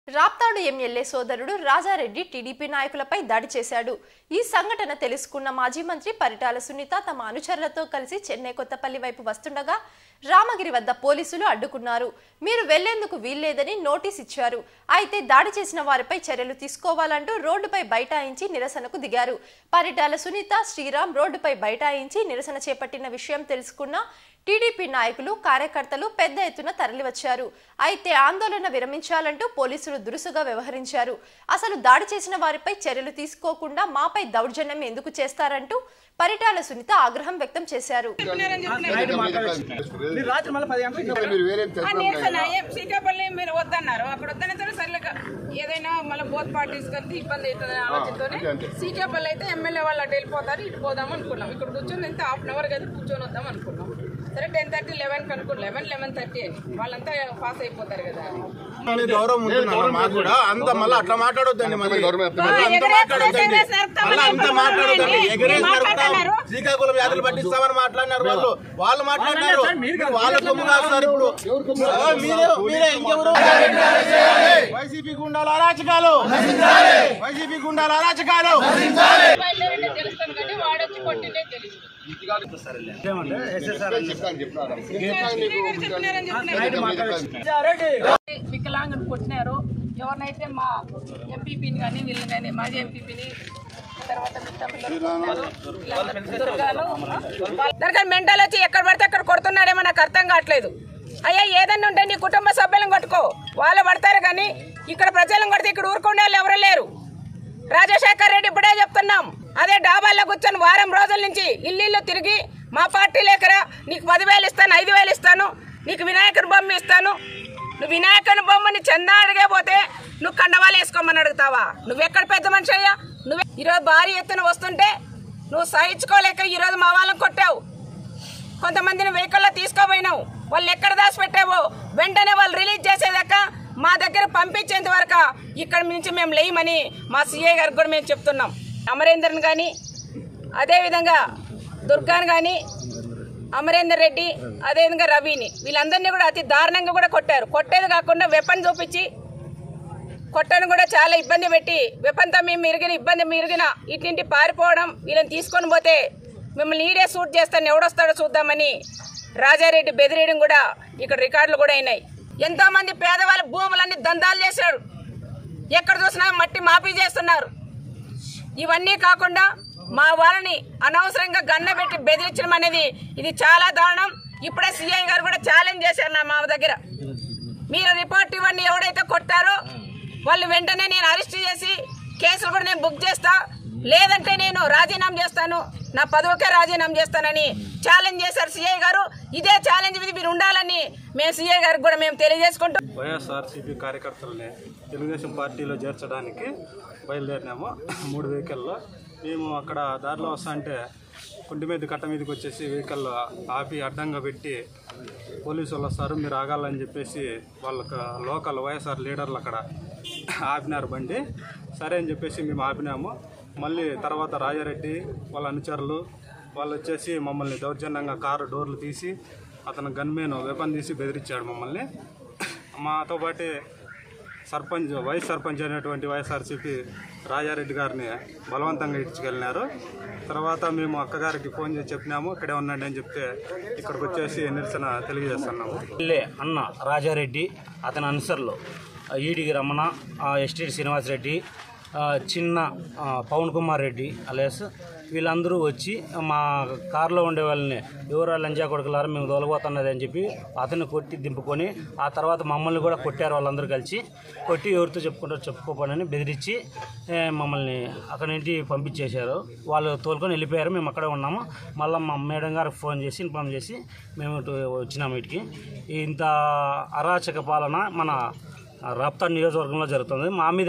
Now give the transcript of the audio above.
Raptadu MLA సోదరుడు Rajareddy TDP నాయకులపై దాడి చేశాడు ఈ సంఘటన తెలుసుకున్న మాజీ మంత్రి పరిటాల సునీత తమ అనుచరులతో కలిసి చెన్నై కొత్తపల్లి వైపు వస్తుండగా రామగిరి వద్ద పోలీసులు అడ్డుకున్నారు మీరు వెళ్లేందుకు వీల్లేదని నోటీస్ ఇచ్చారు అయితే దాడి చేసిన వారిపై చర్యలు తీసుకోవాలంటూ రోడ్డుపై బైఠాయించి నిరసనకు దిగారు పరిటాల సునీత శ్రీరామ్ రోడ్డుపై బైఠాయించి నిరసన చేపట్టిన విషయం తెలుసుకున్న టీడీపీ నాయకులు కార్యకర్తలు పెద్ద ఎత్తున తరలివచ్చారు అయితే ఆందోళన విరమించాలంటూ పోలీసులు దురుసుగా వ్యవహరించారు అసలు దాడి చేసిన వారిపై చర్యలు తీసుకోకుండా మాపై దౌర్జన్యం ఎందుకు చేస్తారంటూ పరిటాల సునీత ఆగ్రహం వ్యక్తం చేశారు మీరు రాత్రి మళ్ళీ పది గంటలకు మీరు వేరే ఆ నిరసన ఏం సీతాపల్లి మీరు వద్దన్నారు అక్కడ వద్దనే సరే సర్లేక ఏదైనా మళ్ళీ బోత్ పార్టీస్ కలిసి ఇబ్బంది అవుతుంది ఆలోచనతోనే అంతే, అంతే. సీతాపల్లి అయితే ఎమ్మెల్యే వాళ్ళు అటు వెళ్ళిపోతారు ఇటు పోదాం అనుకున్నాం ఇక్కడ కూర్చొని ఎంత హాఫ్ అన్ అవర్ కదా కూర్చొని వద్దాం అనుకున్నాం సరే టెన్ థర్టీ లెవెన్ అనుకున్నాం లెవెన్ లెవెన్ థర్టీ అని వాళ్ళంతా పాస్ అయిపోతారు కదా మళ్ళీ గౌరవం ఉంటుంది అన్న మాకు కూడా అంత మళ్ళీ అట్లా మాట్లాడొద్దండి మళ్ళీ గౌరవం మళ్ళీ అంత ఎగరేసి మాట్లాడొద్దండి ఎగరేసి నరుకుతామని మళ్ళీ అంత చెప్తున్నారు మాట్లాడొద్దండి అండి. ఎగరేసి మీరు నరుకుతాం మాట్లాడుతున్నారు. శ్రీకాకుళం వ్యాధులు పట్టిస్తామని మాట్లాడినారు వాళ్ళు వాళ్ళు మాట్లాడినారు వాళ్ళ కొమ్ము కాస్తారు ఇప్పుడు ఆ, మీరే మీరే ఇంకెవరు వైసీపీ గుండాల అరాచకాలు వైసీపీ గుండాల అరాచకాలు బయలుదేరిందే తెలుస్తాం కానీ వాడొచ్చి కొట్టిండే తెలుసు చెప్తాను చెప్తాను చెప్పినారని వికలాంగుని కొట్టినారు ఎవరినైతే మా ఎంపీపీని కానీ వీళ్ళని కానీ మాజీ ఎంపీపీని తర్వాత మిగతా పిల్లలు కొట్టినారు. దుర్గాను దర్గా మెంటల్ వచ్చి ఎక్కడ పడితే అక్కడ కొడుతున్నాడేమో నాకు అర్థం కావట్లేదు అయ్యా ఏదన్నా ఉంటే నీ కుటుంబ సభ్యులను కొట్టుకో వాళ్ళు పడతారు కానీ ఇక్కడ ప్రజలను కొడితే ఇక్కడ ఊరుకునే వాళ్ళు ఎవరు లేరు రాజశేఖర్ రెడ్డి ఇప్పుడే చెప్తున్నాం అదే డాబాల్లో కూర్చొని వారం రోజుల నుంచి ఇల్లు ఇల్లు తిరిగి మా పార్టీ లేకరా నీకు పదివేలు ఇస్తాను ఐదు వేలు ఇస్తాను నీకు వినాయకుని బొమ్మ ఇస్తాను నువ్వు వినాయకుని బొమ్మని చందా అడిగే పోతే నువ్వు కండవాలు వేసుకోమని అడుగుతావా నువ్వెక్కడ పెద్ద మనిషి అయ్యా నువ్వు ఈరోజు భారీ ఎత్తున వస్తుంటే నువ్వు సహించుకోలేక ఈరోజు మా వాళ్ళని కొట్టావు కొంతమందిని వెహికల్లో తీసుకోపోయినావు వాళ్ళు ఎక్కడ దాచిపెట్టావో వెంటనే వాళ్ళు రిలీజ్ చేసేదాకా మా దగ్గర పంపించేంత వరకు ఇక్కడ నుంచి మేము లేయమని మా సీఏ గారికి కూడా మేము చెప్తున్నాం అమరేందర్ని కానీ అదేవిధంగా దుర్గాని కానీ అమరేందర్ రెడ్డి అదేవిధంగా రవిని వీళ్ళందరినీ కూడా అతి దారుణంగా కూడా కొట్టారు కొట్టేది కాకుండా వెపన్ చూపించి కొట్టను కూడా చాలా ఇబ్బంది పెట్టి వెపన్తో మేము ఇరిగిన ఇబ్బంది మిరిగిన ఇటింటి పారిపోవడం వీళ్ళని తీసుకొని పోతే మిమ్మల్ని ఈడే సూట్ చేస్తాను ఎవడొస్తాడో చూద్దామని రాజారెడ్డి బెదిరియడం కూడా ఇక్కడ రికార్డులు కూడా అయినాయి ఎంతో మంది పేదవాళ్ళ భూములన్నీ దందాలు చేశారు ఎక్కడ చూసినా మట్టి మాఫీ చేస్తున్నారు ఇవన్నీ కాకుండా మా వాళ్ళని అనవసరంగా గన్న పెట్టి బెదిరించడం అనేది ఇది చాలా దారుణం ఇప్పుడే సిఐ గారు కూడా ఛాలెంజ్ చేశారు నా మా దగ్గర మీరు రిపోర్ట్ ఇవ్వండి ఎవడైతే కొట్టారో వాళ్ళు వెంటనే నేను అరెస్ట్ చేసి కేసులు కూడా నేను బుక్ చేస్తా లేదంటే నేను రాజీనామా చేస్తాను నా పదవికే రాజీనామా చేస్తానని ఛాలెంజ్ చేశారు సిఐ గారు ఇదే ఛాలెంజ్ మీద మీరు ఉండాలని మేము సిఐ గారికి కూడా మేము తెలియజేసుకుంటాం వైఎస్ఆర్సీపీ కార్యకర్తలని తెలుగుదేశం పార్టీలో చేర్చడానికి బయలుదేరినాము మూడు వెహికల్లో మేము అక్కడ దారిలో వస్తా అంటే కుంటి మీద కట్ట మీదకి వచ్చేసి వెహికల్ ఆపి అడ్డంగా పెట్టి పోలీసు వాళ్ళు వస్తారు మీరు ఆగాలని చెప్పేసి వాళ్ళకి లోకల్ వైఎస్ఆర్ లీడర్లు అక్కడ ఆపినారు బండి సరే అని చెప్పేసి మేము ఆపినాము మళ్ళీ తర్వాత రాజారెడ్డి వాళ్ళ అనుచరులు వాళ్ళు వచ్చేసి మమ్మల్ని దౌర్జన్యంగా కారు డోర్లు తీసి అతను గన్మేన్ వెపన్ తీసి బెదిరించాడు మమ్మల్ని మాతో పాటు సర్పంచ్ వైస్ సర్పంచ్ అయినటువంటి వైఎస్ఆర్సీపీ రాజారెడ్డి గారిని బలవంతంగా ఇడ్చుకెళ్ళినారు తర్వాత మేము అక్కగారికి ఫోన్ చేసి చెప్పినాము ఇక్కడే ఉండండి అని చెప్తే ఇక్కడికి వచ్చేసి నిరసన తెలియజేస్తున్నాము ఎమ్మెల్యే అన్న రాజారెడ్డి అతని అనుసరులు ఈడిగి రమణ ఆ, ఎస్టీడి శ్రీనివాసరెడ్డి ఆ, చిన్న ఆ, పవన్ కుమార్ రెడ్డి అలేస్ వీళ్ళందరూ వచ్చి మా కారులో ఉండే వాళ్ళని ఎవరో లంచా కొడుకులారా మేము తోలబోతున్నది అని చెప్పి అతన్ని కొట్టి దింపుకొని ఆ తర్వాత మమ్మల్ని కూడా కొట్టారు వాళ్ళందరూ కలిసి కొట్టి ఎవరితో చెప్పుకుంటారో చెప్పుకోపోనని బెదిరించి ఏ, మమ్మల్ని అక్కడి నుండి పంపించేశారు వాళ్ళు తోలుకొని వెళ్ళిపోయారు మేము అక్కడే ఉన్నాము మళ్ళీ మా మేడం గారికి ఫోన్ చేసి ఇన్ఫామ్ చేసి మేము ఇటు వచ్చినాము వీటికి ఇంత అరాచక పాలన మన రాప్తా నియోజకవర్గంలో జరుగుతుంది మా మీద